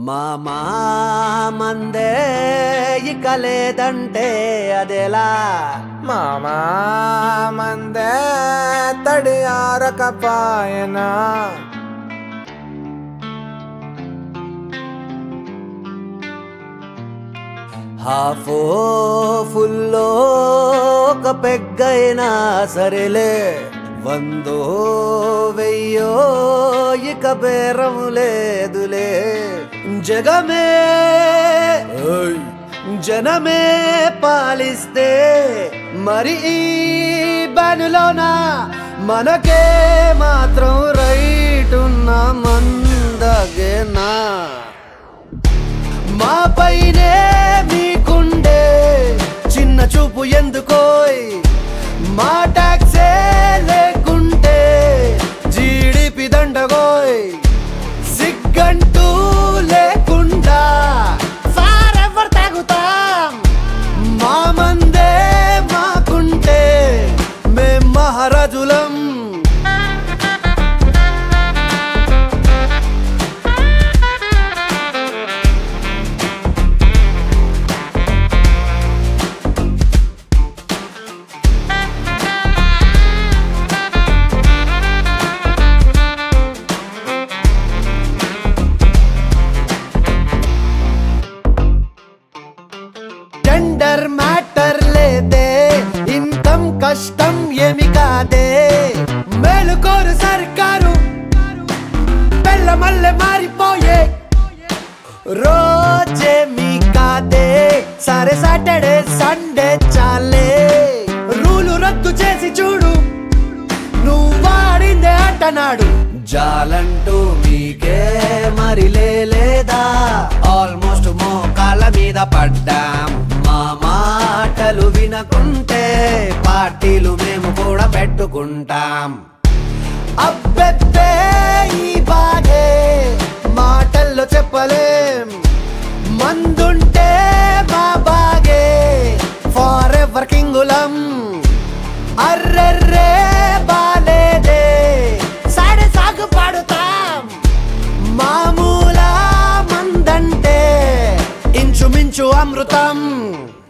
మామా మందే ఇక లేదంటే అదెలా మామా మందే తడి ఆరకపాయనా హాఫో ఫుల్లో ఒక పెగ్గైనా సరేలే వందో వెయ్యో ఇక బేరం లేదులే జగమే ఓయ్, జనమే పాలిస్తే మరి ఈ బనులోన మనకే మాత్రం రైట్ ఉన్న మందగేనా మా పైనే మీకుండే చిన్న చూపు ఎందుకోయ్ మా టాక్సే లేకుంటే జీడిపి దండగోయ్ సిగ్గంటూ లేకుండా ఫారెవర్ తాగుతాం మా మందే మాకుంటే మేం మహారాజులం టెండర్ మ్యాటర్ లేదే ఇన్కమ్ కష్టం ఏమి కాదే మేలుకోరు సర్కారు పెళ్ళ మల్లె మారిపోయే రోజే మీ కాదే సరే సాటర్డే సండే చాలే రూలు రద్దు చేసి చూడు నువ్వు వాడిందే అంటనాడు జాలంటూ మీకే మరి లేదా ఆల్మోస్ట్ మోకాళ్ళ మీద పడ్డాం మా మాటలు వినకుంటే పార్టీలు మేము కూడా పెట్టుకుంటాం అబ్బెబ్బే ఈ బాధే మాటల్లో చెప్పలేం మందుంటే మా బాగే ఫార్ ఎవర్ కింగులం అర్రెర్రే బాలేదే సాడే సాగు పాడుతాం మామూలా మందంటే ఇంచుమించు అమృతం